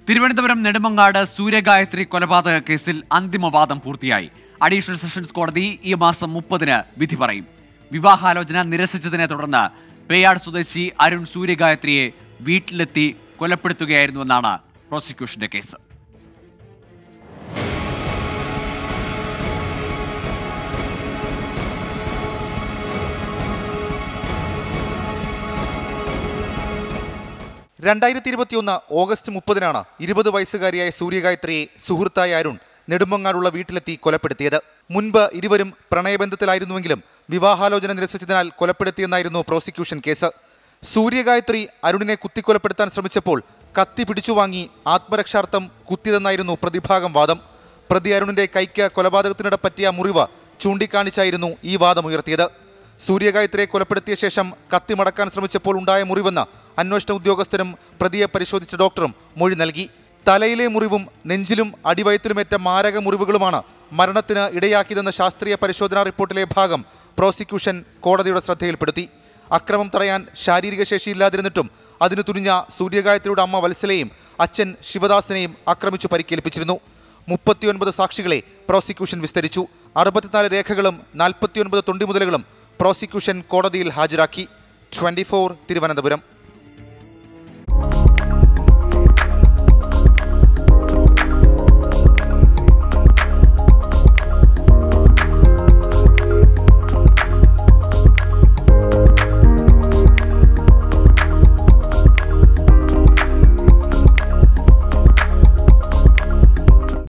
തിരുവനന്തപുരം നെടുമങ്ങാട് സൂര്യഗായത്രി കൊലപാതക കേസിൽ അന്തിമവാദം പൂർത്തിയായി അഡീഷണൽ സെഷൻസ് കോടതി ഈ മാസം മുപ്പതിന് വിധി പറയും വിവാഹാലോചന നിരസിച്ചതിനെ തുടർന്ന് പേയാട് സ്വദേശി അരുൺ സൂര്യഗായത്രിയെ വീട്ടിലെത്തി കൊലപ്പെടുത്തുകയായിരുന്നുവെന്നാണ് പ്രോസിക്യൂഷന്റെ കേസ് രണ്ടായിരത്തി ഇരുപത്തിയൊന്ന് ഓഗസ്റ്റ് മുപ്പതിനാണ് ഇരുപത് വയസ്സുകാരിയായ സൂര്യഗായത്രിയെ സുഹൃത്തായ അരുൺ നെടുമങ്ങാടുള്ള വീട്ടിലെത്തി കൊലപ്പെടുത്തിയത് മുൻപ് ഇരുവരും പ്രണയബന്ധത്തിലായിരുന്നുവെങ്കിലും വിവാഹാലോചന നിരസിച്ചതിനാൽ കൊലപ്പെടുത്തിയെന്നായിരുന്നു പ്രോസിക്യൂഷൻ കേസ് സൂര്യഗായത്രി അരുണിനെ കുത്തിക്കൊലപ്പെടുത്താൻ ശ്രമിച്ചപ്പോൾ കത്തി പിടിച്ചു വാങ്ങി ആത്മരക്ഷാർത്ഥം കുത്തിയതെന്നായിരുന്നു പ്രതിഭാഗം വാദം പ്രതി അരുണിന്റെ കൈക്ക് കൊലപാതകത്തിനിടെ പറ്റിയ മുറിവ് ചൂണ്ടിക്കാണിച്ചായിരുന്നു ഈ വാദമുയർത്തിയത് സൂര്യഗായത്രിയെ കൊലപ്പെടുത്തിയ ശേഷം കത്തി മടക്കാൻ ശ്രമിച്ചപ്പോൾ ഉണ്ടായ മുറിവെന്ന് അന്വേഷണ ഉദ്യോഗസ്ഥരും പ്രതിയെ പരിശോധിച്ച ഡോക്ടറും മൊഴി നൽകി തലയിലെ മുറിവും നെഞ്ചിലും അടിവയറ്റിലുമേറ്റ മാരക മുറിവുകളുമാണ് മരണത്തിന് ഇടയാക്കിയതെന്ന ശാസ്ത്രീയ പരിശോധനാ റിപ്പോർട്ടിലെ ഭാഗം പ്രോസിക്യൂഷൻ കോടതിയുടെ ശ്രദ്ധയിൽപ്പെടുത്തി അക്രമം തടയാൻ ശാരീരിക ശേഷിയില്ലാതിരുന്നിട്ടും അതിനു തുനിഞ്ഞ സൂര്യഗായത്രിയുടെ അമ്മ വത്സലയെയും അച്ഛൻ ശിവദാസിനെയും ആക്രമിച്ചു പരിക്കേൽപ്പിച്ചിരുന്നു മുപ്പത്തിയൊൻപത് സാക്ഷികളെ പ്രോസിക്യൂഷൻ വിസ്തരിച്ചു അറുപത്തിനാല് രേഖകളും നാൽപ്പത്തിയൊൻപത് തൊണ്ടിമുതലുകളും പ്രോസിക്യൂഷൻ കോടതിയിൽ ഹാജരാക്കി ട്വന്റി തിരുവനന്തപുരം